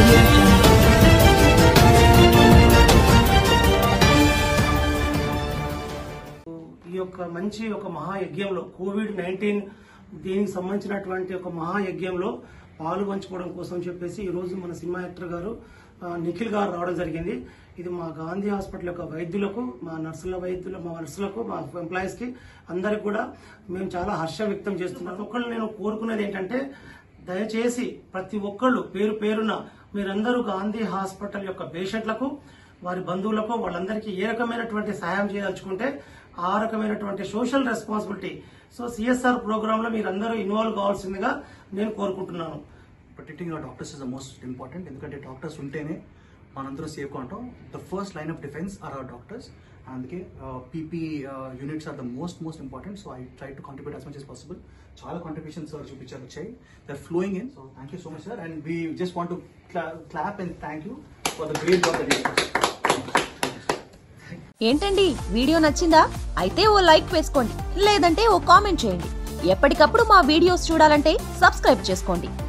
audio jungle. ఈ యొక్క మంచి ఒక మహాయజ్ఞంలో కోవిడ్ నైన్టీన్ దీనికి సంబంధించినటువంటి ఒక మహాయజ్ఞంలో పాలు పంచుకోవడం కోసం చెప్పేసి ఈ రోజు మన సినిమా యాక్టర్ గారు ఆ, నిఖిల్ గారు రావడం జరిగింది ఇది మా గాంధీ హాస్పిటల్ యొక్క వైద్యులకు మా నర్సుల వైద్యులు మా నర్సులకు మా ఎంప్లాయీస్ కి అందరికి కూడా మేము చాలా హర్షం వ్యక్తం చేస్తున్నాం ఒకళ్ళు నేను కోరుకునేది ఏంటంటే దయచేసి ప్రతి ఒక్కళ్ళు పేరు పేరున మీరందరూ గాంధీ హాస్పిటల్ యొక్క పేషెంట్లకు వారి బంధువులకు వాళ్ళందరికీ ఏ రకమైనటువంటి సహాయం చేయదలుచుకుంటే ఆ రకమైనటువంటి social responsibility so CSR program లో మీరందరూ ఇన్వాల్వ్ కావాల్సిందిగా నేను కోరుకుంటున్నాను protecting our doctors is the most important ఎందుకంటే డాక్టర్స్ ఉంటేనే మనందరం సేఫ్గా ఉంటాం the first line of defence are our doctors అందుకే PP units are the most most important so I try to contribute as much as possible చాలా contributions sir చూపించారు వచ్చాయి there flowing in so thank you so much sir and we just want to clap and thank you for the great job that ఏంటండి video నచ్చిందా అయితే ఓ like వేసుకోండి లేదంటే ఓ comment చేయండి ఎప్పటికప్పుడు మా వీడియోస్ చూడాలంటే సబ్స్క్రైబ్ చేసుకోండి